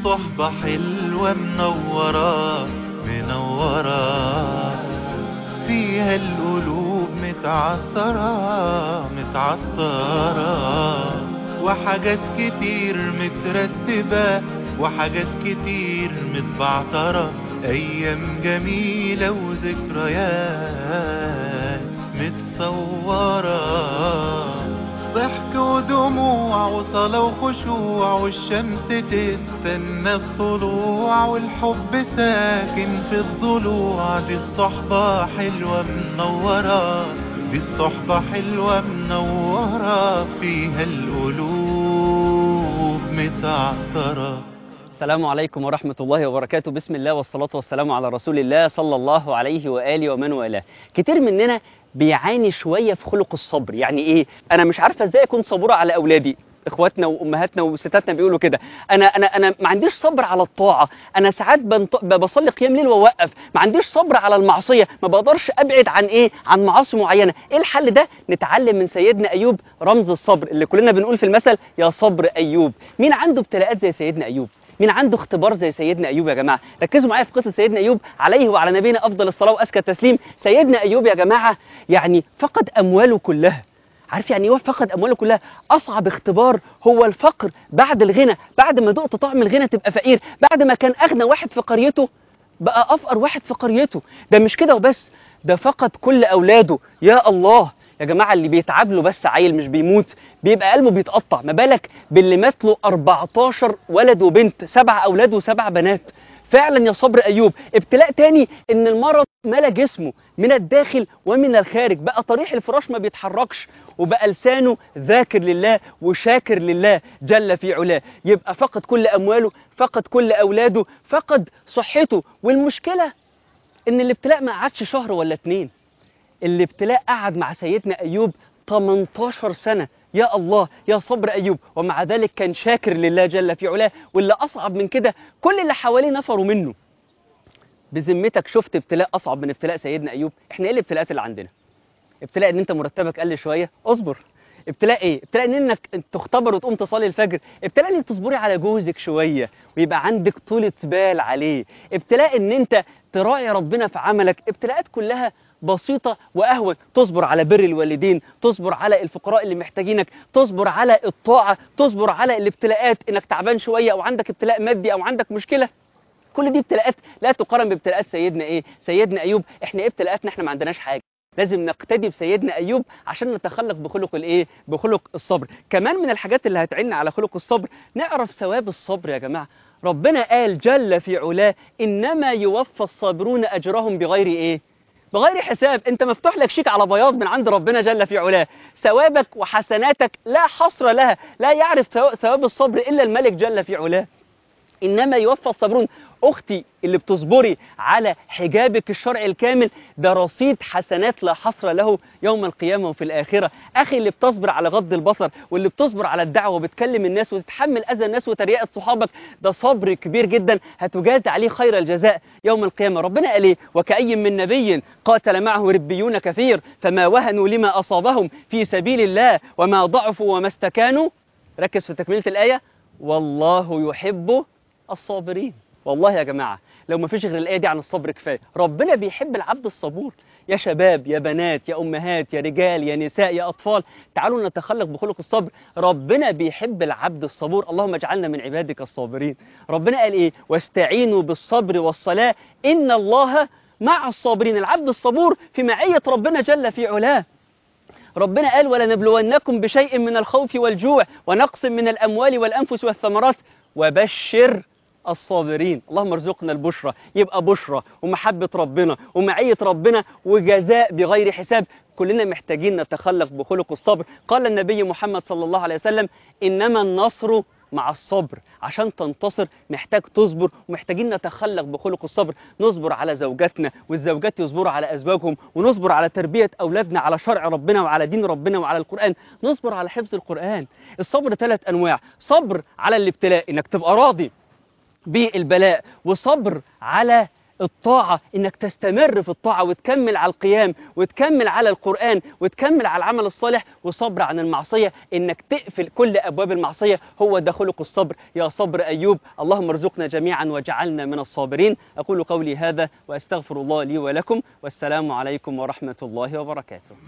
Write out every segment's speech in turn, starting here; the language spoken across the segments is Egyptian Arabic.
صحبة حلوة منورة منورة فيها القلوب متعطرة متعطرة وحاجات كتير مترتبة وحاجات كتير متبعترة أيام جميلة وذكريات متصورة ضحك ودموع وصلاة وخشوع والشمس تستنى الطلوع والحب ساكن في الضلوع دي الصحبة حلوة منورة دي الصحبة حلوة منورة فيها القلوب متعطرة السلام عليكم ورحمة الله وبركاته بسم الله والصلاة والسلام على رسول الله صلى الله عليه وآله ومن والاه كتير مننا بيعاني شوية في خلق الصبر يعني إيه أنا مش عارفة إزاي أكون صبورة على أولادي اخواتنا وامهاتنا وستاتنا بيقولوا كده انا انا انا ما عنديش صبر على الطاعه انا ساعات بنط... بصلي قيام ليل واوقف ما عنديش صبر على المعصيه ما بقدرش ابعد عن ايه عن معاصي معينه ايه الحل ده نتعلم من سيدنا ايوب رمز الصبر اللي كلنا بنقول في المثل يا صبر ايوب مين عنده ابتلاءات زي سيدنا ايوب مين عنده اختبار زي سيدنا ايوب يا جماعه ركزوا معايا في قصه سيدنا ايوب عليه وعلى نبينا افضل الصلاه وازكى التسليم سيدنا ايوب يا جماعه يعني فقد امواله كلها عارف يعني ايه فقد امواله كلها اصعب اختبار هو الفقر بعد الغنى بعد ما دقت طعم الغنى تبقى فقير بعد ما كان اغنى واحد في قريته بقى افقر واحد في قريته ده مش كده وبس ده فقد كل اولاده يا الله يا جماعه اللي بيتعب له بس عيل مش بيموت بيبقى قلبه بيتقطع ما بالك باللي مات له 14 ولد وبنت سبع اولاد وسبع بنات فعلا يا صبر ايوب ابتلاء تاني ان المرض ملا جسمه من الداخل ومن الخارج بقى طريح الفراش ما بيتحركش وبقى لسانه ذاكر لله وشاكر لله جل في علاه يبقى فقد كل امواله فقد كل اولاده فقد صحته والمشكله ان الابتلاء ما قعدش شهر ولا اتنين الابتلاء قعد مع سيدنا ايوب 18 سنه يا الله يا صبر ايوب ومع ذلك كان شاكر لله جل في علاه واللي اصعب من كده كل اللي حواليه نفروا منه بذمتك شفت ابتلاء اصعب من ابتلاء سيدنا ايوب احنا ايه الابتلاءات اللي عندنا ابتلاء ان انت مرتبك قل شويه اصبر ابتلاء ايه ابتلاء ان انك تختبر وتقوم تصلي الفجر ابتلاء انك تصبري على جوزك شويه ويبقى عندك طولة بال عليه ابتلاء ان انت تراعي ربنا في عملك ابتلاءات كلها بسيطة وأهون تصبر على بر الوالدين تصبر على الفقراء اللي محتاجينك تصبر على الطاعة تصبر على الابتلاءات انك تعبان شوية او عندك ابتلاء مادي او عندك مشكلة كل دي ابتلاءات لا تقارن بابتلاءات سيدنا ايه سيدنا ايوب احنا ايه ابتلاءاتنا احنا ما عندناش حاجة لازم نقتدي بسيدنا ايوب عشان نتخلق بخلق الايه بخلق الصبر كمان من الحاجات اللي هتعيننا على خلق الصبر نعرف ثواب الصبر يا جماعه ربنا قال جل في علاه انما يوفى الصابرون اجرهم بغير ايه بغير حساب انت مفتوح لك شيك على بياض من عند ربنا جل في علاه ثوابك وحسناتك لا حصر لها لا يعرف ثواب الصبر الا الملك جل في علاه انما يوفى الصابرون اختي اللي بتصبري على حجابك الشرعي الكامل ده رصيد حسنات لا حصر له يوم القيامه وفي الاخره اخي اللي بتصبر على غض البصر واللي بتصبر على الدعوه وبتكلم الناس وتتحمل اذى الناس وتريقه صحابك ده صبر كبير جدا هتجازى عليه خير الجزاء يوم القيامه ربنا قال ايه وكأي من نبي قاتل معه ربيون كثير فما وهنوا لما اصابهم في سبيل الله وما ضعفوا وما استكانوا ركز في تكمله الايه والله يحب الصابرين والله يا جماعة لو ما فيش غير الآية دي عن الصبر كفاية ربنا بيحب العبد الصبور يا شباب يا بنات يا أمهات يا رجال يا نساء يا أطفال تعالوا نتخلق بخلق الصبر ربنا بيحب العبد الصبور اللهم اجعلنا من عبادك الصابرين ربنا قال إيه واستعينوا بالصبر والصلاة إن الله مع الصابرين العبد الصبور في معية ربنا جل في علاه ربنا قال ولنبلونكم بشيء من الخوف والجوع ونقص من الأموال والأنفس والثمرات وبشر الصابرين اللهم ارزقنا البشرى يبقى بشرى ومحبة ربنا ومعية ربنا وجزاء بغير حساب كلنا محتاجين نتخلق بخلق الصبر قال النبي محمد صلى الله عليه وسلم إنما النصر مع الصبر عشان تنتصر محتاج تصبر ومحتاجين نتخلق بخلق الصبر نصبر على زوجاتنا والزوجات يصبروا على أزواجهم ونصبر على تربية أولادنا على شرع ربنا وعلى دين ربنا وعلى القرآن نصبر على حفظ القرآن الصبر ثلاث أنواع صبر على الابتلاء إنك تبقى راضي بالبلاء وصبر على الطاعة إنك تستمر في الطاعة وتكمل على القيام وتكمل على القرآن وتكمل على العمل الصالح وصبر عن المعصية إنك تقفل كل أبواب المعصية هو ده خلق الصبر يا صبر أيوب اللهم ارزقنا جميعا وجعلنا من الصابرين أقول قولي هذا وأستغفر الله لي ولكم والسلام عليكم ورحمة الله وبركاته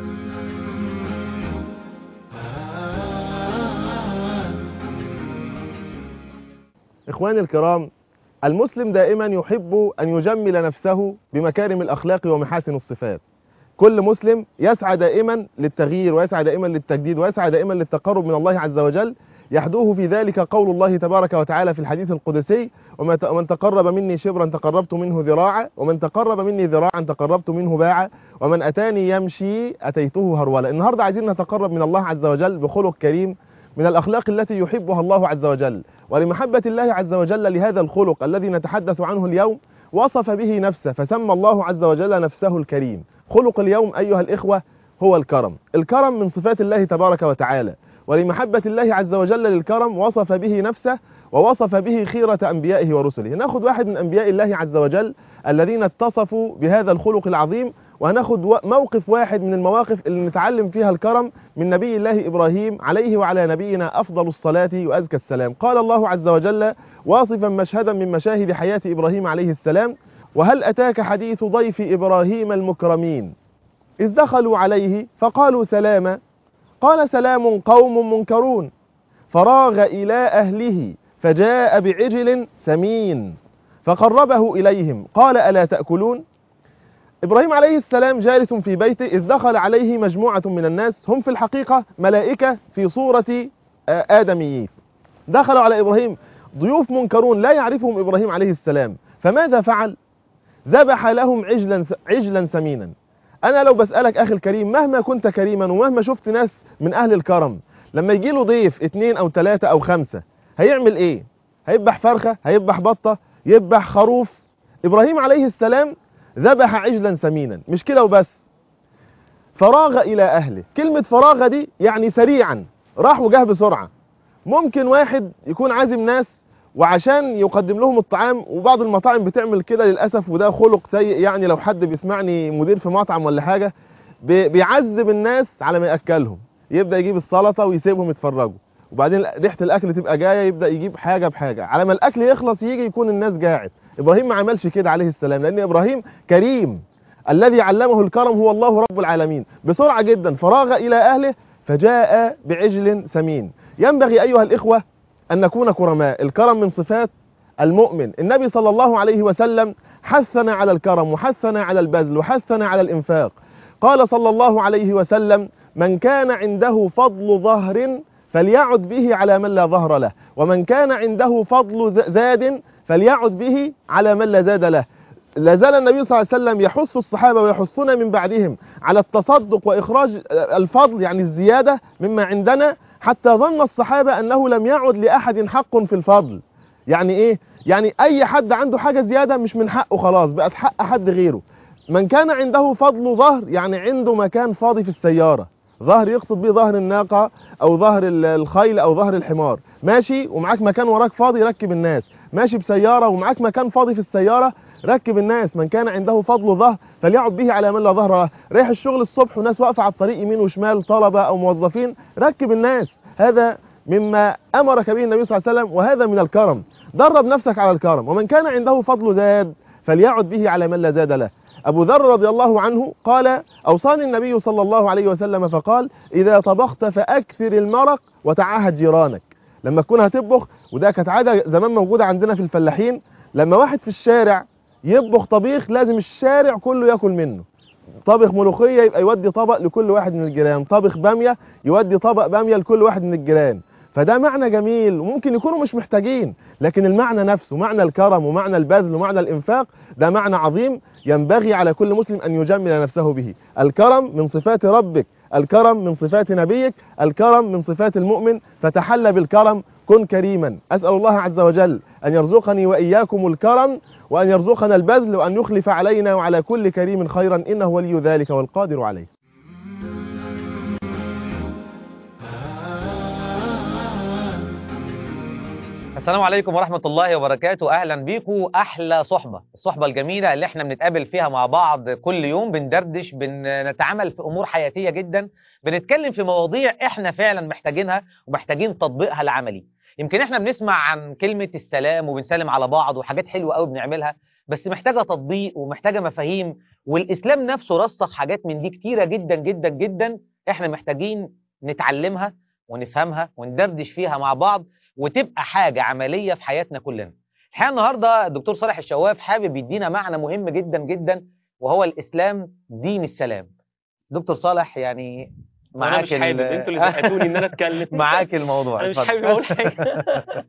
إخواني الكرام المسلم دائما يحب أن يجمل نفسه بمكارم الأخلاق ومحاسن الصفات كل مسلم يسعى دائما للتغيير ويسعى دائما للتجديد ويسعى دائما للتقرب من الله عز وجل يحدوه في ذلك قول الله تبارك وتعالى في الحديث القدسي وما ت- ومن تقرب مني شبرا تقربت منه ذراعا ومن تقرب مني ذراعا تقربت منه باعا ومن أتاني يمشي أتيته هرولا النهاردة عايزين نتقرب من الله عز وجل بخلق كريم من الأخلاق التي يحبها الله عز وجل ولمحبة الله عز وجل لهذا الخلق الذي نتحدث عنه اليوم وصف به نفسه فسمى الله عز وجل نفسه الكريم خلق اليوم أيها الإخوة هو الكرم الكرم من صفات الله تبارك وتعالى ولمحبة الله عز وجل للكرم وصف به نفسه ووصف به خيرة أنبيائه ورسله ناخد واحد من أنبياء الله عز وجل الذين اتصفوا بهذا الخلق العظيم وهناخد و- موقف واحد من المواقف اللي نتعلم فيها الكرم من نبي الله إبراهيم عليه وعلى نبينا أفضل الصلاة وأزكى السلام قال الله عز وجل واصفا مشهدا من مشاهد حياة إبراهيم عليه السلام وهل أتاك حديث ضيف إبراهيم المكرمين إذ دخلوا عليه فقالوا سلاما قال سلام قوم منكرون فراغ إلى أهله فجاء بعجل سمين فقربه إليهم قال ألا تأكلون إبراهيم عليه السلام جالس في بيته إذ دخل عليه مجموعة من الناس هم في الحقيقة ملائكة في صورة آه، آدميين دخلوا على إبراهيم ضيوف منكرون لا يعرفهم إبراهيم عليه السلام فماذا فعل ذبح لهم عجلا عجلا سمينا أنا لو بسألك أخي الكريم مهما كنت كريما ومهما شفت ناس من أهل الكرم لما يجي له ضيف اتنين أو تلاتة أو خمسة هيعمل إيه هيذبح فرخة هيذبح بطة يذبح خروف إبراهيم عليه السلام ذبح عجلا سمينا مش كده وبس فراغ إلى أهله كلمة فراغ دي يعني سريعا راح وجاه بسرعة ممكن واحد يكون عازم ناس وعشان يقدم لهم الطعام وبعض المطاعم بتعمل كده للأسف وده خلق سيء يعني لو حد بيسمعني مدير في مطعم ولا حاجة بي- بيعذب الناس على ما يأكلهم يبدأ يجيب السلطة ويسيبهم يتفرجوا وبعدين ريحة الأكل تبقى جاية يبدأ يجيب حاجة بحاجة على ما الأكل يخلص يجي يكون الناس جاعت إبراهيم ما عملش كده عليه السلام لأن إبراهيم كريم الذي علمه الكرم هو الله رب العالمين بسرعة جدا فراغ إلى أهله فجاء بعجل سمين ينبغي أيها الإخوة أن نكون كرماء الكرم من صفات المؤمن النبي صلى الله عليه وسلم حثنا على الكرم وحثنا على البذل وحثنا على الإنفاق قال صلى الله عليه وسلم من كان عنده فضل ظهر فليعد به على من لا ظهر له ومن كان عنده فضل ز- زاد فليعد به على من لا زاد له لا زال النبي صلى الله عليه وسلم يحث الصحابة ويحثنا من بعدهم على التصدق وإخراج الفضل يعني الزيادة مما عندنا حتى ظن الصحابة أنه لم يعد لأحد حق في الفضل يعني إيه؟ يعني أي حد عنده حاجة زيادة مش من حقه خلاص بقت حق حد غيره من كان عنده فضل ظهر يعني عنده مكان فاضي في السيارة ظهر يقصد به ظهر الناقة أو ظهر ال- الخيل أو ظهر الحمار ماشي ومعاك مكان وراك فاضي ركب الناس ماشي بسيارة ومعاك مكان فاضي في السيارة ركب الناس من كان عنده فضل ظهر فليعد به على من لا ظهر له رايح الشغل الصبح وناس واقفة على الطريق يمين وشمال طلبة أو موظفين ركب الناس هذا مما أمرك به النبي صلى الله عليه وسلم وهذا من الكرم درب نفسك على الكرم ومن كان عنده فضل زاد فليعد به على من لا زاد له أبو ذر رضي الله عنه قال أوصاني النبي صلى الله عليه وسلم فقال إذا طبخت فأكثر المرق وتعاهد جيرانك لما تكون هتطبخ وده كانت عادة زمان موجودة عندنا في الفلاحين لما واحد في الشارع يطبخ طبيخ لازم الشارع كله ياكل منه طبخ ملوخية يبقى يودي طبق لكل واحد من الجيران طبخ بامية يودي طبق بامية لكل واحد من الجيران فده معنى جميل وممكن يكونوا مش محتاجين لكن المعنى نفسه معنى الكرم ومعنى البذل ومعنى الإنفاق ده معنى عظيم ينبغي على كل مسلم أن يجمل نفسه به الكرم من صفات ربك الكرم من صفات نبيك الكرم من صفات المؤمن فتحلى بالكرم كن كريما أسأل الله عز وجل أن يرزقني وإياكم الكرم وأن يرزقنا البذل وأن يخلف علينا وعلى كل كريم خيرا إنه ولي ذلك والقادر عليه السلام عليكم ورحمة الله وبركاته أهلا بيكم أحلى صحبة الصحبة الجميلة اللي احنا بنتقابل فيها مع بعض كل يوم بندردش بنتعامل في أمور حياتية جدا بنتكلم في مواضيع احنا فعلا محتاجينها ومحتاجين تطبيقها العملي يمكن احنا بنسمع عن كلمة السلام وبنسلم على بعض وحاجات حلوة قوي بنعملها بس محتاجة تطبيق ومحتاجة مفاهيم والإسلام نفسه رسخ حاجات من دي كتيرة جدا جدا جدا احنا محتاجين نتعلمها ونفهمها وندردش فيها مع بعض وتبقى حاجة عملية في حياتنا كلنا الحقيقة النهاردة الدكتور صالح الشواف حابب يدينا معنى مهم جدا جدا وهو الإسلام دين السلام دكتور صالح يعني انا مش حابب انتوا اللي زقتوني ان انا اتكلم معاك الموضوع انا مش اتفضل. حابب اقول حاجه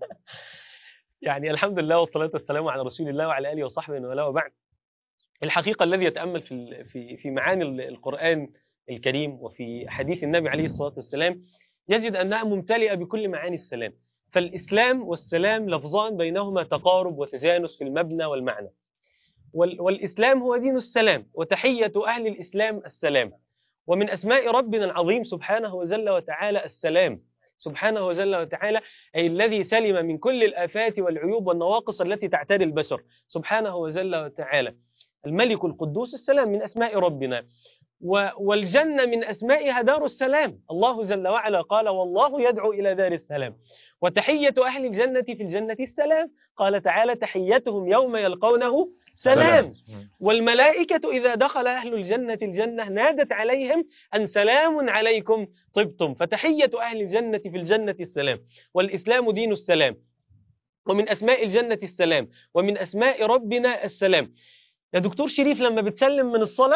يعني الحمد لله والصلاه والسلام على رسول الله وعلى اله وصحبه ومن والاه وبعد الحقيقه الذي يتامل في ال- في في معاني ال- القران الكريم وفي حديث النبي عليه الصلاه والسلام يجد انها ممتلئه بكل معاني السلام فالاسلام والسلام لفظان بينهما تقارب وتجانس في المبنى والمعنى وال- والاسلام هو دين السلام وتحيه اهل الاسلام السلام ومن أسماء ربنا العظيم سبحانه وجل وتعالى السلام سبحانه وجل وتعالى أي الذي سلم من كل الآفات والعيوب والنواقص التي تعتري البشر سبحانه وجل وتعالى الملك القدوس السلام من أسماء ربنا و- والجنة من أسمائها دار السلام الله جل وعلا قال والله يدعو إلى دار السلام وتحية أهل الجنة في الجنة السلام قال تعالى تحيتهم يوم يلقونه سلام والملائكة إذا دخل أهل الجنة الجنة نادت عليهم أن سلام عليكم طبتم فتحية أهل الجنة في الجنة السلام والإسلام دين السلام ومن أسماء الجنة السلام ومن أسماء ربنا السلام يا دكتور شريف لما بتسلم من الصلاة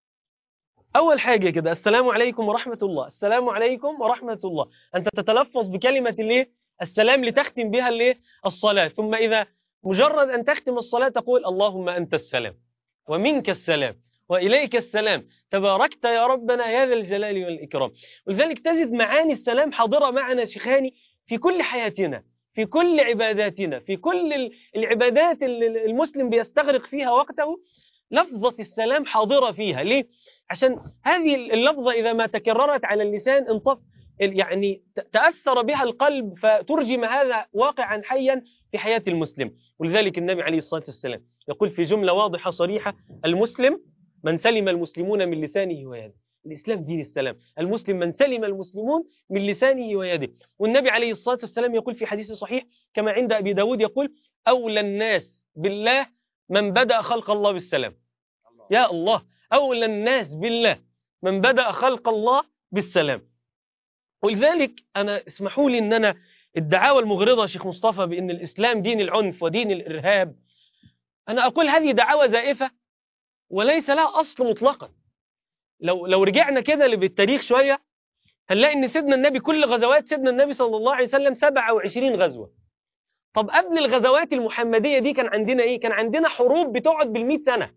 أول حاجة كده السلام عليكم ورحمة الله السلام عليكم ورحمة الله أنت تتلفظ بكلمة الايه السلام لتختم بها الايه الصلاة ثم إذا مجرد أن تختم الصلاة تقول اللهم أنت السلام ومنك السلام وإليك السلام تباركت يا ربنا يا ذا الجلال والإكرام ولذلك تجد معاني السلام حاضرة معنا شيخاني في كل حياتنا في كل عباداتنا في كل ال- العبادات اللي المسلم بيستغرق فيها وقته لفظة السلام حاضرة فيها ليه؟ عشان هذه اللفظة إذا ما تكررت على اللسان انطف يعني ت- تأثر بها القلب فترجم هذا واقعا حيا في حياة المسلم ولذلك النبي عليه الصلاة والسلام يقول في جملة واضحة صريحة المسلم من سلم المسلمون من لسانه ويده الإسلام دين السلام المسلم من سلم المسلمون من لسانه ويده والنبي عليه الصلاة والسلام يقول في حديث صحيح كما عند أبي داود يقول أولى الناس بالله من بدأ خلق الله بالسلام يا الله أولى الناس بالله من بدأ خلق الله بالسلام ولذلك أنا اسمحوا لي أن أنا الدعاوى المغرضة يا شيخ مصطفى بأن الإسلام دين العنف ودين الإرهاب أنا أقول هذه دعاوى زائفة وليس لها أصل مطلقا لو لو رجعنا كده بالتاريخ شوية هنلاقي ان سيدنا النبي كل غزوات سيدنا النبي صلى الله عليه وسلم 27 غزوة طب قبل الغزوات المحمدية دي كان عندنا ايه كان عندنا حروب بتقعد بالمئة سنة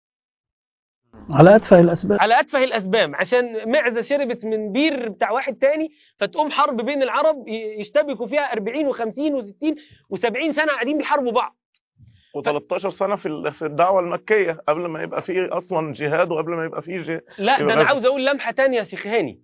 على أتفه الأسباب على أتفه الأسباب عشان معزة شربت من بير بتاع واحد تاني فتقوم حرب بين العرب ي- يشتبكوا فيها 40 و50 و60 و70 سنة قاعدين بيحاربوا بعض و13 سنه في ال- في الدعوه المكيه قبل ما يبقى فيه اصلا جهاد وقبل ما يبقى فيه جهاد لا ده يبقى انا غزو. عاوز اقول لمحه تانية يا شيخ هاني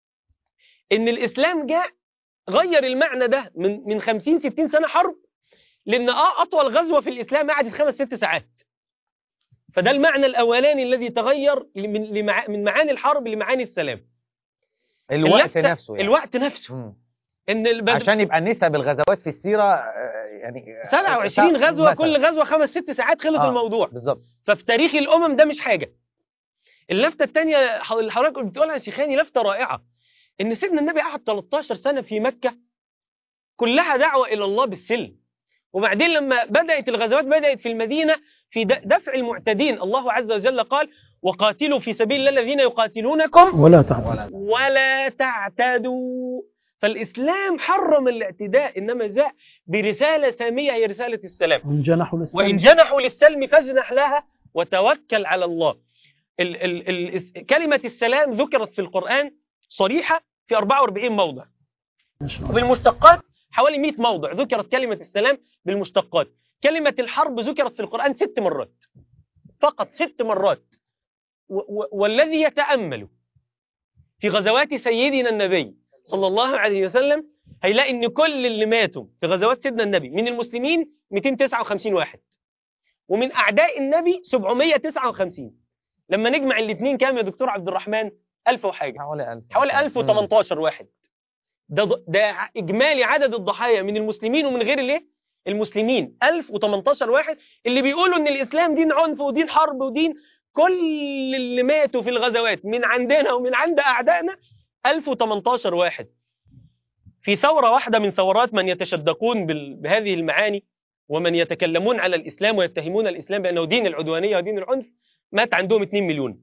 ان الاسلام جاء غير المعنى ده من من 50 60 سنه حرب لان اه اطول غزوه في الاسلام قعدت خمس ست ساعات فده المعنى الاولاني الذي تغير من لمع- من معاني الحرب لمعاني السلام الوقت اللفتة- نفسه يعني الوقت نفسه مم. ان البدر عشان يبقى نسب الغزوات في السيرة آه، يعني 27 غزوه مثلاً. كل غزوه خمس ست ساعات خلص آه. الموضوع بالظبط ففي تاريخ الامم ده مش حاجه اللفته الثانيه اللي حضرتك بتقولها يا شيخاني لفته رائعه ان سيدنا النبي قعد 13 سنه في مكه كلها دعوه الى الله بالسلم وبعدين لما بدات الغزوات بدات في المدينه في د- دفع المعتدين الله عز وجل قال وقاتلوا في سبيل الله الذين يقاتلونكم ولا تعتد ولا تعتدوا فالاسلام حرم الاعتداء انما جاء برساله ساميه هي رساله السلام وإن جنحوا للسلم وإن جنحوا للسلم فاجنح لها وتوكل على الله ال ال ال كلمة السلام ذكرت في القرآن صريحة في 44 موضع ما شاء الله. وبالمشتقات حوالي 100 موضع ذكرت كلمة السلام بالمشتقات كلمة الحرب ذكرت في القرآن ست مرات فقط ست مرات و و والذي يتأمل في غزوات سيدنا النبي صلى الله عليه وسلم هيلاقي ان كل اللي ماتوا في غزوات سيدنا النبي من المسلمين 259 واحد ومن اعداء النبي 759 لما نجمع الاثنين كام يا دكتور عبد الرحمن 1000 وحاجه حوالي 1000 حوالي 1018 واحد ده ض- ده ع- اجمالي عدد الضحايا من المسلمين ومن غير الايه المسلمين 1018 واحد اللي بيقولوا ان الاسلام دين عنف ودين حرب ودين كل اللي ماتوا في الغزوات من عندنا ومن عند اعدائنا 1018 واحد في ثورة واحدة من ثورات من يتشدقون بال- بهذه المعاني ومن يتكلمون على الإسلام ويتهمون الإسلام بأنه دين العدوانية ودين العنف مات عندهم 2 مليون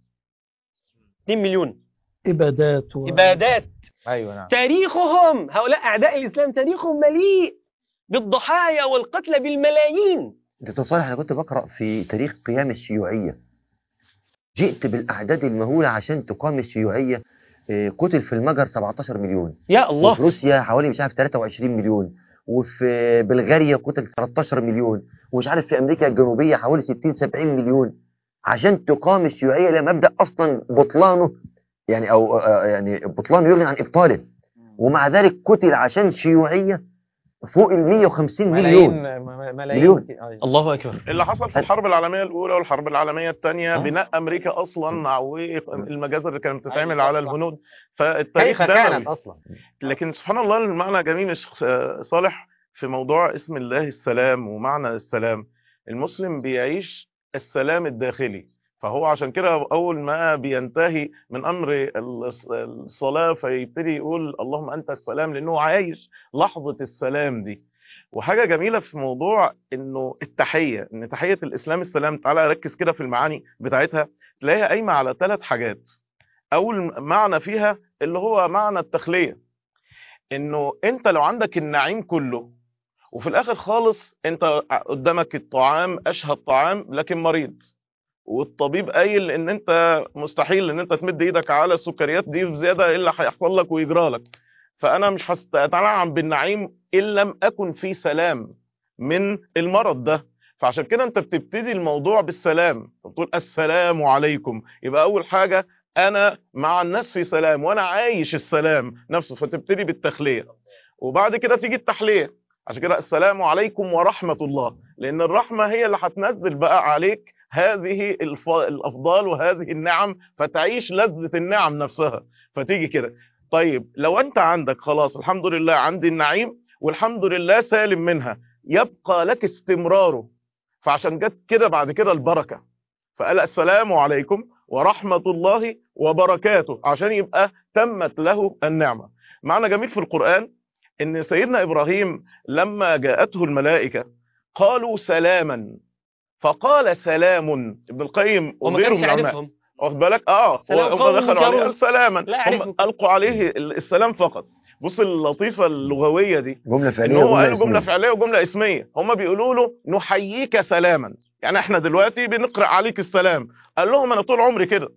2 مليون إبادات و... إبادات ايوه نعم تاريخهم هؤلاء أعداء الإسلام تاريخهم مليء بالضحايا والقتلى بالملايين دكتور صالح انا كنت بقرا في تاريخ قيام الشيوعيه جئت بالاعداد المهوله عشان تقام الشيوعيه آه، قتل في المجر 17 مليون يا الله وفي روسيا حوالي مش عارف 23 مليون وفي بلغاريا قتل 13 مليون ومش عارف في امريكا الجنوبيه حوالي 60 70 مليون عشان تقام الشيوعيه لما مبدا اصلا بطلانه يعني او آه، يعني بطلانه يغني عن ابطاله ومع ذلك قتل عشان شيوعيه فوق ال 150 مليون ملايين م- م- مليون. ملايين أيوة. الله أكبر اللي حصل في الحرب العالميه الاولى والحرب العالميه الثانيه آه. بناء امريكا اصلا والمجازر اللي كانت بتتعمل أيوة، على صح. الهنود فالتاريخ كيف ده كانت اصلا لكن سبحان الله المعنى جميل يا شيخ صالح في موضوع اسم الله السلام ومعنى السلام المسلم بيعيش السلام الداخلي فهو عشان كده اول ما بينتهي من امر الص- الصلاه فيبتدي يقول اللهم انت السلام لانه عايش لحظه السلام دي وحاجه جميله في موضوع انه التحيه ان تحيه الاسلام السلام تعالى ركز كده في المعاني بتاعتها تلاقيها قايمه على ثلاث حاجات اول معنى فيها اللي هو معنى التخليه انه انت لو عندك النعيم كله وفي الاخر خالص انت قدامك الطعام اشهى الطعام لكن مريض والطبيب قايل ان انت مستحيل ان انت تمد ايدك على السكريات دي بزياده ايه اللي هيحصل لك ويجرى لك فانا مش هستنعم بالنعيم ان لم اكن في سلام من المرض ده فعشان كده انت بتبتدي الموضوع بالسلام بتقول السلام عليكم يبقى اول حاجه انا مع الناس في سلام وانا عايش السلام نفسه فتبتدي بالتخليه وبعد كده تيجي التحليه عشان كده السلام عليكم ورحمه الله لان الرحمه هي اللي هتنزل بقى عليك هذه الف... الافضال وهذه النعم فتعيش لذه النعم نفسها فتيجي كده طيب لو انت عندك خلاص الحمد لله عندي النعيم والحمد لله سالم منها يبقى لك استمراره فعشان جت كده بعد كده البركه فقال السلام عليكم ورحمه الله وبركاته عشان يبقى تمت له النعمه معنى جميل في القران ان سيدنا ابراهيم لما جاءته الملائكه قالوا سلاما فقال سلام ابن القيم وما وغيره كانش من العلماء يعرفهم واخد بالك اه سلام هم قوم دخلوا عليه منكرون. قال سلاما لا هم يعرفهم. القوا عليه السلام فقط بص اللطيفه اللغويه دي جمله ان فعليه هو وجمله قالوا جمله اسميه فعليه وجمله اسميه هم بيقولوا له نحييك سلاما يعني احنا دلوقتي بنقرا عليك السلام قال لهم انا طول عمري كده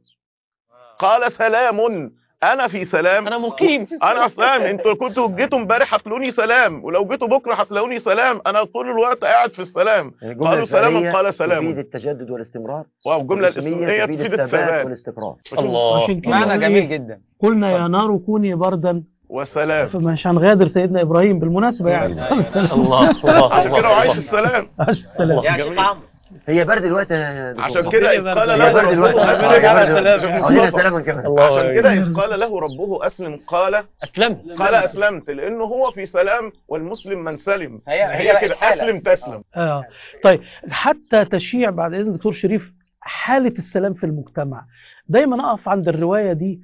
قال سلام انا في سلام أنا مقيم انا سلام انتوا كنتوا جيتوا امبارح هتلاقوني سلام ولو جيتوا بكره هتلاقوني سلام انا طول الوقت قاعد في السلام الجمله قالوا سلاما الفعليه قال سلام. تفيد التجدد والاستمرار واو الجمله والاسميه الاسميه تفيد تفيد الثبات الثبات والاستقرار الله عشان كده معنى قال جميل إيه؟ جدا قلنا يا نار كوني بردا وسلام فمش هنغادر سيدنا إبراهيم بالمناسبة يعني الله الله عشان كده هو عايش الله السلام عاش السلام يا شيخ عمرو هي برد الوقت يا دكتور عشان صالح. كده هي إذ برد. قال هي له برد الوقت ربه آه، أسلم. هي برد الوقت. سلام. عاوزين سلاما كمان عشان كده إذ قال له ربه أسلم قال أسلمت قال أسلمت لأنه هو في سلام والمسلم من سلم هي هي هي كده حالة. أسلم تسلم آه. طيب حتى تشيع بعد إذن دكتور شريف حالة السلام في المجتمع دايما أقف عند الرواية دي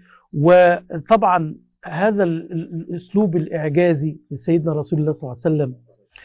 وطبعا هذا ال- ال- الأسلوب الإعجازي لسيدنا رسول الله صلى الله عليه وسلم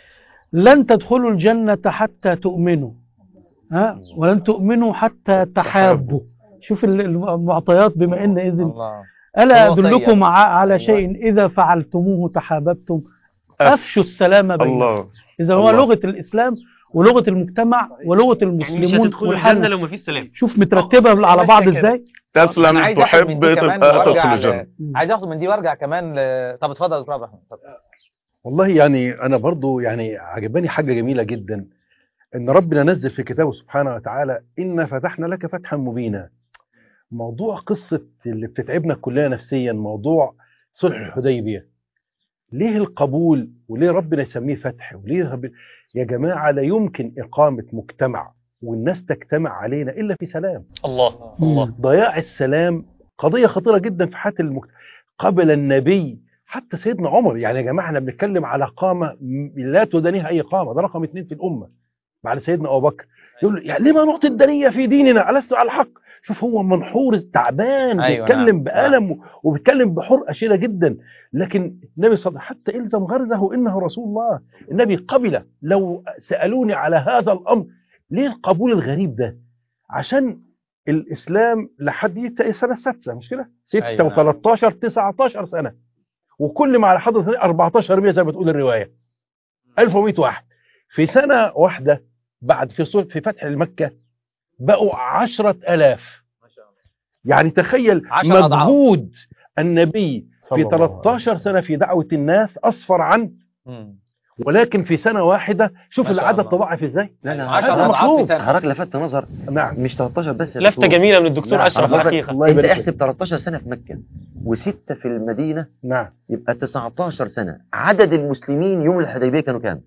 لن تدخلوا الجنة حتى تؤمنوا ها ولن تؤمنوا حتى تحابوا شوف ال- المعطيات بما ان اذن الله الا الوصية. ادلكم ع- على أيوة. شيء اذا فعلتموه تحاببتم أف- افشوا السلام بينكم الله اذا هو الله. لغه الاسلام ولغه المجتمع ولغه يعني مش المسلمون هتدخلوا والحال. الجنة لو ما فيش سلام شوف مترتبه على ماشية بعض كده. ازاي أنا تسلم عايز آخد من تحب دي كمان تبقى وأرجع تدخل ل- الجنة عايز اخد من دي وارجع كمان ل... طب اتفضل يا دكتور عبد الرحمن اتفضل. والله يعني انا برضو يعني عجباني حاجه جميله جدا ان ربنا نزل في كتابه سبحانه وتعالى انا فتحنا لك فتحا مبينا موضوع قصه اللي بتتعبنا كلنا نفسيا موضوع صلح الحديبيه ليه القبول وليه ربنا يسميه فتح وليه رب... يا جماعة لا يمكن إقامة مجتمع والناس تجتمع علينا إلا في سلام الله الله ضياع السلام قضية خطيرة جدا في حياة المجتمع قبل النبي حتى سيدنا عمر يعني يا جماعة احنا بنتكلم على قامة م- لا تدانيها أي قامة ده رقم اتنين في الأمة بعد سيدنا أبو بكر يقول له يعني لما نعطي الدنية في ديننا ألست على الحق شوف هو منحور تعبان أيوة، بيتكلم نعم، بألم وبيتكلم بحرقة شديدة جدا لكن النبي صلى الله عليه وسلم حتى إلزم غرزه إنه رسول الله النبي قبل لو سألوني على هذا الأمر ليه القبول الغريب ده عشان الإسلام لحد يبدأ السنة السادسة مش كده 6 أيوة، و13 19 سنة وكل ما على حضرة النبي 14 100 زي ما تقول الرواية 1100 واحد في سنة واحدة بعد في صلح في فتح مكة بقوا عشرة ألاف يعني تخيل عشر أضعاف. مجهود النبي صلى في الله عليه 13 سنة في دعوة الناس أصفر عن مم. ولكن في سنة واحدة شوف ما شاء العدد الله. تضاعف ازاي لا لا عشر هذا أضعاف مطلوب. في سنة. حضرتك لفت نظر نعم مش 13 بس يا لفتة دكتور. جميلة من الدكتور نعم، أشرف حضرتك الحقيقة الله انت يبارك احسب فيك. 13 سنة في مكة وستة في المدينة نعم يبقى 19 سنة عدد المسلمين يوم الحديبية كانوا كام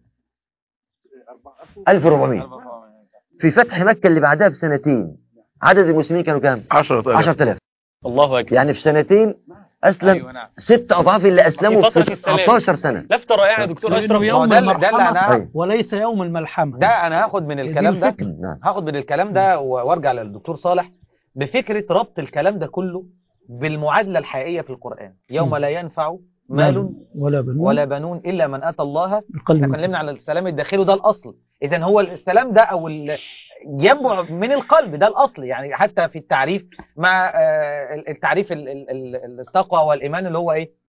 1400 في فتح مكة اللي بعدها بسنتين عدد المسلمين كانوا كام 10000 10000 الله أكبر يعني في سنتين أسلم أيوة نعم ست أضعاف اللي أسلموا في فترة في السلام. 19 سنة لفتة رائعة يا دكتور لأنه أشرف ما هو يوم ده اللي- ده اللي المرحمة أنا أيوة. وليس يوم الملحمة ده أنا هاخد من دي الكلام ده الفكرة. نعم هاخد من الكلام ده و- وارجع للدكتور صالح بفكرة ربط الكلام ده كله بالمعادلة الحقيقية في القرآن يوم م. لا ينفع مال ولا بنون ولا بنون إلا من أتى الله القلب احنا اتكلمنا على السلام الداخلي وده الأصل إذا هو السلام ده أو ال- ينبع من القلب ده الأصل يعني حتى في التعريف مع آه، التعريف ال- ال- ال- التقوى والإيمان اللي هو إيه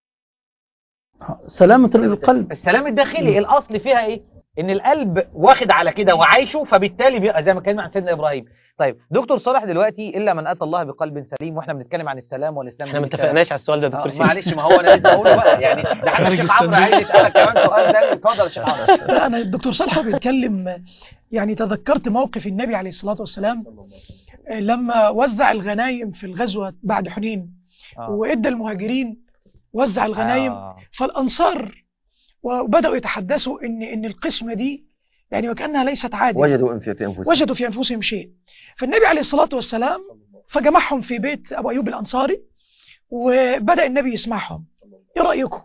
سلامة القلب السلام الداخلي الأصل فيها إيه إن القلب واخد على كده وعايشه فبالتالي بيبقى زي ما كان عن سيدنا إبراهيم طيب دكتور صالح دلوقتي إلا من أتى الله بقلب سليم وإحنا بنتكلم عن السلام والإسلام احنا ما دين السلام. اتفقناش على السؤال ده يا آه، دكتور سيدي معلش ما هو انا لسه هقوله بقى يعني ده حتى خارج الشيخ عمرو الصندوق. عايز يسالك كمان سؤال ده اتفضل يا شيخ عمرو لا أنا الدكتور صالح وهو بيتكلم يعني تذكرت موقف النبي عليه الصلاة والسلام لما وزع الغنايم في الغزوة بعد حنين آه. وإدى المهاجرين وزع الغنايم آه. فالأنصار وبدأوا يتحدثوا إن إن القسمة دي يعني وكأنها ليست عادة وجدوا أنف في أنفسهم وجدوا في أنفسهم شيء فالنبي عليه الصلاة والسلام فجمعهم في بيت أبو أيوب الأنصاري وبدأ النبي يسمعهم إيه رأيكم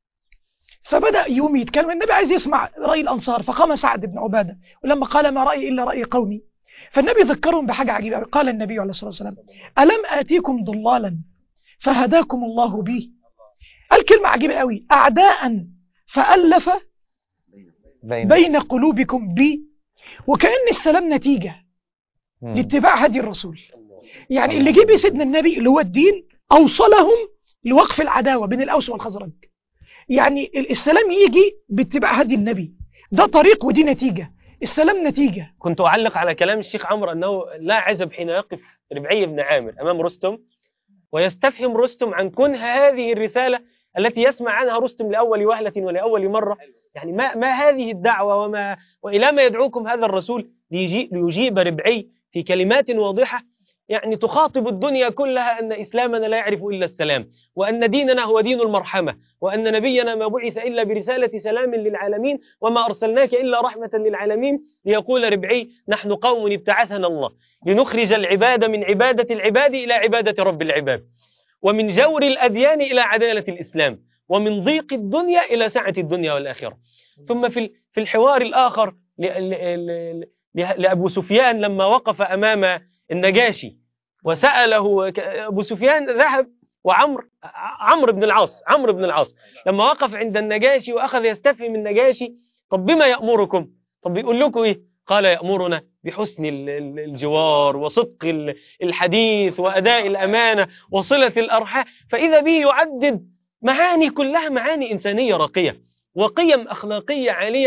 فبدأ يوم يتكلم النبي عايز يسمع رأي الأنصار فقام سعد بن عبادة ولما قال ما رأيي إلا رأي قومي فالنبي ذكرهم بحاجة عجيبة أوي. قال النبي عليه الصلاة والسلام ألم آتيكم ضلالا فهداكم الله بي قال كلمة عجيبة قوي أعداء فألف بين بين قلوبكم بي وكأن السلام نتيجة مم. لاتباع هدي الرسول يعني اللي جه بيه سيدنا النبي اللي هو الدين أوصلهم لوقف العداوة بين الأوس والخزرج يعني ال- السلام يجي باتباع هدي النبي ده طريق ودي نتيجة السلام نتيجة كنت أعلق على كلام الشيخ عمرو أنه لا عجب حين يقف ربعي بن عامر أمام رستم ويستفهم رستم عن كنه هذه الرسالة التي يسمع عنها رستم لأول وهلة ولأول مرة يعني ما, ما هذه الدعوة وما وإلى ما يدعوكم هذا الرسول ليجي ليجيب ربعي في كلمات واضحة يعني تخاطب الدنيا كلها أن إسلامنا لا يعرف إلا السلام وأن ديننا هو دين المرحمة وأن نبينا ما بعث إلا برسالة سلام للعالمين وما أرسلناك إلا رحمة للعالمين ليقول ربعي نحن قوم ابتعثنا الله لنخرج العباد من عبادة العباد إلى عبادة رب العباد ومن جور الأديان إلى عدالة الإسلام ومن ضيق الدنيا إلى سعة الدنيا والآخرة ثم في ال- في الحوار الآخر ل- ل- ل- ل- لأبو سفيان لما وقف أمام النجاشي وسأله ك- أبو سفيان ذهب وعمر ع- عمرو بن العاص عمرو بن العاص لما وقف عند النجاشي وأخذ يستفهم النجاشي طب بما يأمركم طب بيقول لكم إيه قال يأمرنا بحسن ال- ال- الجوار وصدق ال- الحديث وأداء الأمانة وصلة الأرحام فإذا به يعدد معاني كلها معاني إنسانية راقية وقيم أخلاقية عالية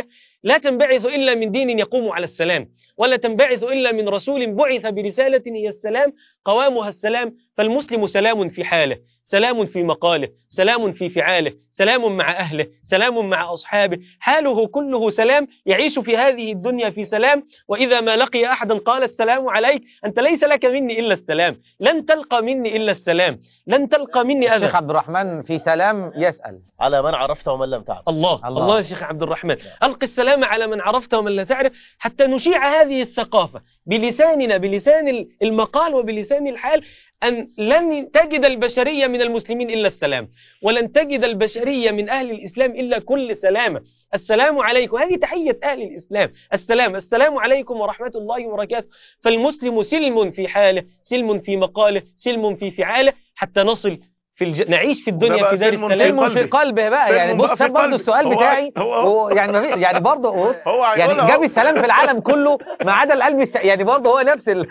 لا تنبعث إلا من دين يقوم على السلام ولا تنبعث إلا من رسول بعث برسالة هي السلام قوامها السلام فالمسلم سلام في حاله سلام في مقاله سلام في فعاله سلام مع أهله سلام مع أصحابه حاله كله سلام يعيش في هذه الدنيا في سلام وإذا ما لقي أحدا قال السلام عليك أنت ليس لك مني إلا السلام لن تلقى مني إلا السلام لن تلقى مني الشيخ أذى عبد الرحمن في سلام يسأل على من عرفت ومن لم تعرف الله الله. الله, الله يا شيخ عبد الرحمن ألقي السلام على من عرفت ومن لا تعرف حتى نشيع هذه الثقافة بلساننا بلسان المقال وبلسان الحال أن لن تجد البشرية من المسلمين إلا السلام ولن تجد البشرية من أهل الإسلام إلا كل سلامة السلام عليكم هذه تحية أهل الإسلام السلام السلام عليكم ورحمة الله وبركاته فالمسلم سلم في حاله سلم في مقاله سلم في فعاله حتى نصل في الج... نعيش في وده الدنيا بقى في دار سلم في السلام سلم في قلبه بقى سلم يعني بقى بص في برضه قلبه. السؤال هو- بتاعي هو- هو يعني ما في يعني برضه بص هو يعني هيقولها جاب أهو. السلام في العالم كله ما عدا القلب الس... يعني برضه هو نفس ال...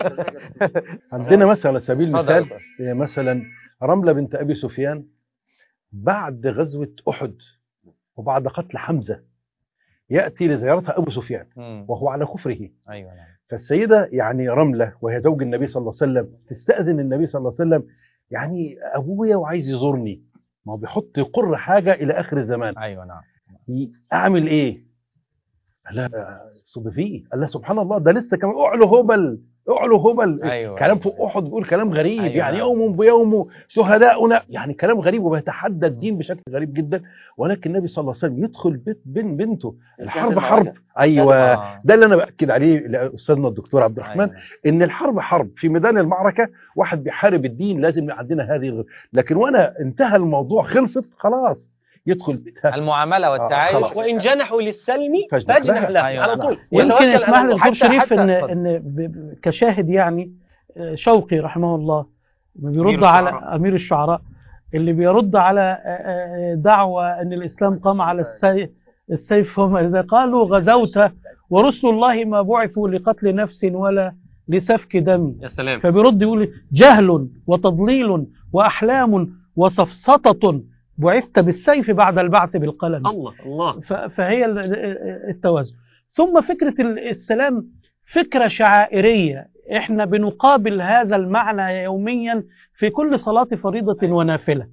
عندنا مثلا على سبيل اتفضل يا المثال هي مثلا رملة بنت أبي سفيان بعد غزوة أحد وبعد قتل حمزة يأتي لزيارتها أبو سفيان وهو على كفره ايوه نعم فالسيدة يعني رملة وهي زوج النبي صلى الله عليه وسلم تستأذن النبي صلى الله عليه وسلم يعني أبويا وعايز يزورني ما هو بيحط يقر حاجة إلى آخر الزمان ايوه نعم ي- أعمل إيه؟ قال لا صدفيه قال لا سبحان الله ده لسه كمان أعلو هبل أعلو هبل أيوة، كلام أيوة. فوق أحد بيقول كلام غريب أيوة، يعني نعم. يوم بيوم شهداؤنا يعني كلام غريب وبيتحدى الدين بشكل غريب جدا ولكن النبي صلى الله عليه وسلم يدخل بيت بين بنته الحرب حرب ايوه آه. ده اللي انا باكد عليه لاستاذنا الدكتور عبد الرحمن أيوة. ان الحرب حرب في ميدان المعركه واحد بيحارب الدين لازم يبقى عندنا هذه الغ- لكن وانا انتهى الموضوع خلصت خلاص يدخل بيتها المعامله والتعايش خلاص. وإن جنحوا للسلم فاجنح فاجنح لها. له أيوة، على نعم. طول يمكن وتوكل اسمح على لي الله. دكتور حتى- شريف حتى- ان اتفضل. ان ب- ب- كشاهد يعني آه، شوقي رحمه الله بيرد أمير على الشعراء. امير الشعراء اللي بيرد على آه، آه، دعوة ان الاسلام قام على السيف السيف هم اذا قالوا غزوت ورسل الله ما بعثوا لقتل نفس ولا لسفك دم يا سلام فبيرد يقول جهل وتضليل واحلام وسفسطة بعثت بالسيف بعد البعث بالقلم الله الله ف- فهي ال- ال- التوازن ثم فكرة ال- السلام فكرة شعائرية احنا بنقابل هذا المعنى يوميا في كل صلاة فريضة ونافلة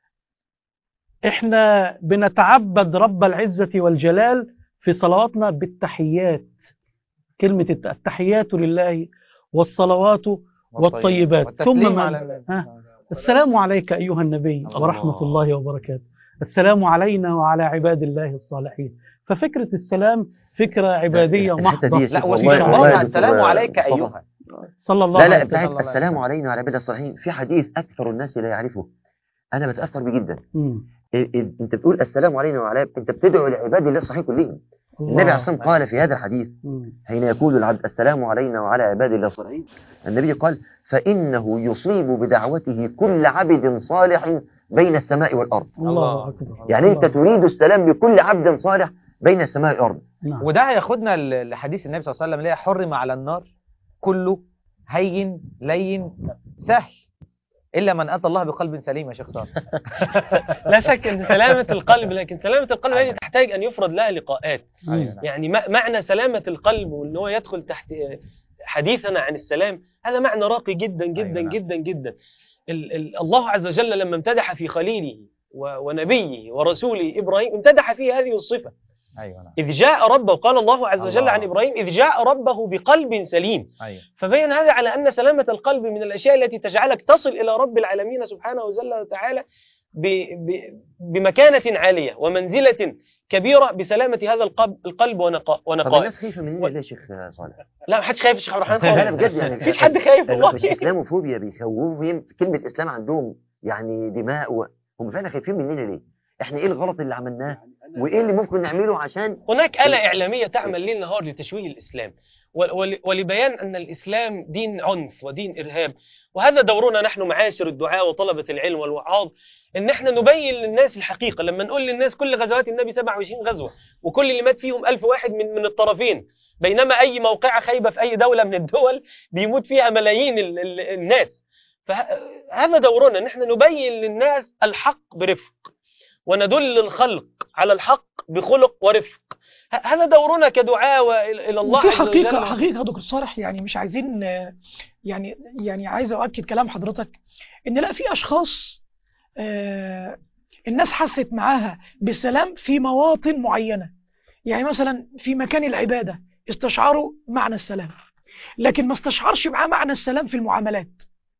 احنا بنتعبد رب العزة والجلال في صلواتنا بالتحيات كلمة الت- التحيات لله والصلوات والطيبات والتسليم ثم على من- النبي. ها. السلام عليك أيها النبي ورحمة الله وبركاته السلام علينا وعلى عباد الله الصالحين ففكرة السلام فكرة عبادية الحتة دي محضة يا شيخ لا والله- وفي والله يا شعارها دكتور السلام عليك مصطفى. ايها صلى الله لا عليه لا وسلم بتاعت الله عليه السلام علينا وعلى عباد الصالحين في حديث اكثر الناس لا يعرفه انا بتاثر بيه جدا مم. إيه- إيه- انت بتقول السلام علينا وعلى انت بتدعو لعباد الله الصالحين كلهم النبي عليه الصلاه والسلام قال في هذا الحديث مم. حين يقول العبد السلام علينا وعلى عباد الله الصالحين النبي قال فإنه يصيب بدعوته كل عبد صالح بين السماء والأرض الله أكبر يعني أنت تريد السلام بكل عبد صالح بين السماء والأرض نعم. وده هياخدنا ل- لحديث النبي صلى الله عليه وسلم اللي هي حرم على النار كله هين لين سهل الا من اتى الله بقلب سليم يا شيخ صالح لا شك ان سلامة القلب لكن سلامة القلب هذه تحتاج ان يفرض لها لقاءات مم. يعني ما- معنى سلامة القلب وان هو يدخل تحت حديثنا عن السلام هذا معنى راقي جدا جدا أيوة نعم. جدا جدا ال ال الله عز وجل لما امتدح في خليله و- ونبيه ورسوله ابراهيم امتدح فيه هذه الصفة ايوه نعم إذ جاء ربه قال الله عز وجل الله. عن إبراهيم إذ جاء ربه بقلب سليم ايوه فبين هذا على أن سلامة القلب من الأشياء التي تجعلك تصل إلى رب العالمين سبحانه وجل وتعالى ب ب بمكانة عالية ومنزلة كبيرة بسلامة هذا القلب, القلب ونقاء طب ونقاء الناس خايفة مننا ليه يا شيخ صالح؟ لا ما حدش خايف يا شيخ عبد الرحمن لا لا خالص بجد يعني مفيش حد خايف والله والله مش اسلاموفوبيا بيخوفوا كلمة اسلام عندهم يعني دماء و... هم فعلا خايفين مننا ليه؟ احنا ايه الغلط اللي عملناه؟ وايه اللي ممكن نعمله عشان هناك آلة إعلامية تعمل ليل نهار لتشويه الإسلام ول- ول- ولبيان أن الإسلام دين عنف ودين إرهاب وهذا دورنا نحن معاشر الدعاء وطلبة العلم والوعاظ ان احنا نبين للناس الحقيقة لما نقول للناس كل غزوات النبي 27 غزوة وكل اللي مات فيهم ألف واحد من من الطرفين بينما أي موقعة خايبة في أي دولة من الدول بيموت فيها ملايين ال- ال- الناس فهذا دورنا ان احنا نبين للناس الحق برفق وندل الخلق على الحق بخلق ورفق ه- هذا دورنا كدعاة وإلى إلى الله وفي عز حقيقة وجل. حقيقة يا دكتور صالح يعني مش عايزين آه، يعني يعني عايز أؤكد كلام حضرتك إن لا في أشخاص آه، الناس حست معاها بالسلام في مواطن معينة يعني مثلا في مكان العبادة استشعروا معنى السلام لكن ما استشعرش معاه معنى السلام في المعاملات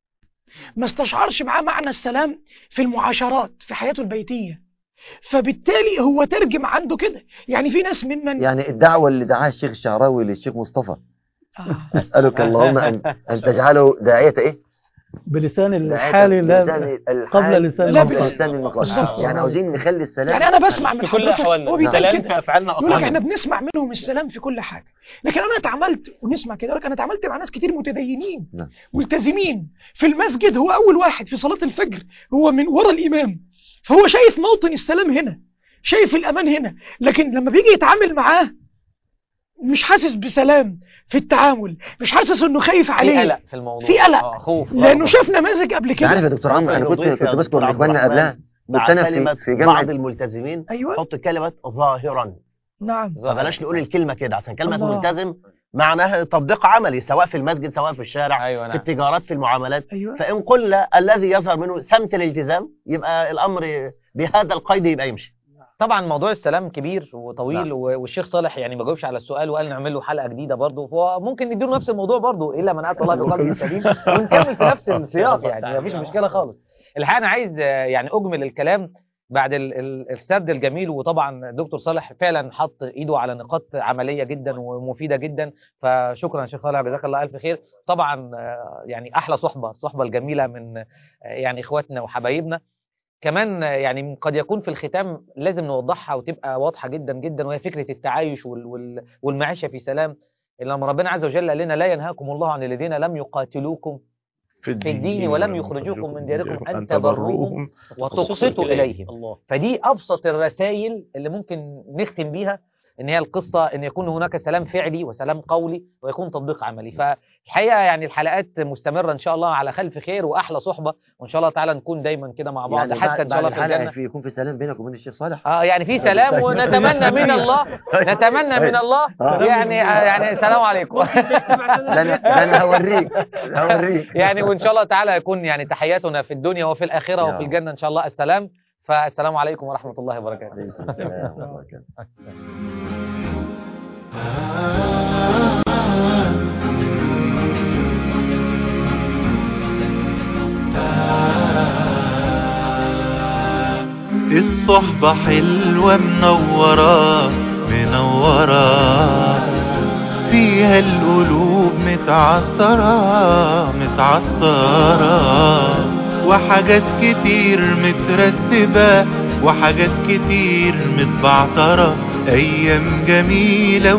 ما استشعرش معاه معنى السلام في المعاشرات في حياته البيتية فبالتالي هو ترجم عنده كده يعني في ناس ممن يعني الدعوة اللي دعاها الشيخ الشعراوي للشيخ مصطفى آه. أسألك اللهم أن, أن تجعله داعية إيه؟ بلسان داعية الحال لا بلسان الحال قبل لسان لا، قبل بلسان- لسان المقال بالظبط. يعني عاوزين نخلي السلام يعني انا بسمع من في كل حضرتك أحوالنا هو بيتقال سلام كده في أفعالنا يقول لك وأقوالنا احنا بنسمع منهم السلام في كل حاجه لكن انا اتعاملت ونسمع كده يقول لك انا اتعاملت مع ناس كتير متدينين نعم. ملتزمين في المسجد هو اول واحد في صلاه الفجر هو من ورا الامام فهو شايف موطن السلام هنا شايف الامان هنا لكن لما بيجي يتعامل معاه مش حاسس بسلام في التعامل مش حاسس انه خايف في عليه قلق في الموضوع في قلق. آه، خوف لانه رهبة. شاف نماذج قبل انت عارف يا كده دكتور عمرو انا كنت يضيف يا كنت بذكر دكتور عبد لاخواننا الرحمن قبلها مع كنت انا كلمة في في بعض جامعه الملتزمين ايوه حط كلمة ظاهرا نعم فبلاش نقول الكلمة كده عشان كلمة الله. ملتزم معناها تطبيق عملي سواء في المسجد سواء في الشارع ايوه في نعم التجارات في المعاملات ايوه فإن قلنا الذي يظهر منه سمت الالتزام يبقى الأمر بهذا القيد يبقى يمشي طبعا موضوع السلام كبير وطويل نعم. و- والشيخ صالح يعني ما جاوبش على السؤال وقال نعمل له حلقه جديده برضه فهو ممكن نديله نفس الموضوع برضه الا من اتى الله بقلب سليم ونكمل في نفس السياق يعني مفيش مشكله خالص الحقيقه انا عايز آه، يعني اجمل الكلام بعد ال- ال- السرد الجميل وطبعا الدكتور صالح فعلا حط ايده على نقاط عمليه جدا ومفيده جدا فشكرا يا شيخ صالح جزاك الله الف خير طبعا آه، يعني احلى صحبه الصحبه الجميله من آه، يعني اخواتنا وحبايبنا كمان يعني قد يكون في الختام لازم نوضحها وتبقى واضحة جدا جدا وهي فكرة التعايش وال وال والمعيشة في سلام لما ربنا عز وجل قال لنا لا ينهاكم الله عن الذين لم يقاتلوكم في الدين ولم يخرجوكم من دياركم أن تبروهم وتقسطوا إليهم الله فدي أبسط الرسائل اللي ممكن نختم بيها ان هي القصه ان يكون هناك سلام فعلي وسلام قولي ويكون تطبيق عملي فالحقيقه يعني الحلقات مستمره ان شاء الله على خلف خير واحلى صحبه وان شاء الله تعالى نكون دايما كده مع بعض يعني حتى بعد ان شاء بعد الله في الحلقه الجنه في يكون في سلام بينك وبين الشيخ صالح اه يعني في سلام ونتمنى من الله نتمنى من الله آه. يعني آه يعني السلام عليكم ده انا ده أنا هوريك هوريك يعني وان شاء الله تعالى يكون يعني تحياتنا في الدنيا وفي الاخره يا وفي رب. الجنه ان شاء الله السلام فالسلام عليكم ورحمه الله وبركاته عليكم السلام ورحمة الله وبركاته. الصحبة حلوة منورة منورة فيها القلوب متعطرة متعطرة وحاجات كتير مترتبة وحاجات كتير متبعترة أيام جميلة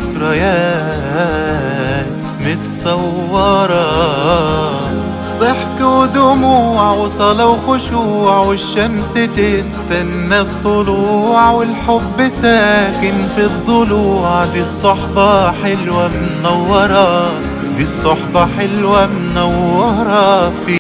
وذكريات متصورة ضحك ودموع وصلاة وخشوع والشمس تستنى الطلوع والحب ساكن في الضلوع دي الصحبة حلوة منورة دي الصحبة حلوة منورة في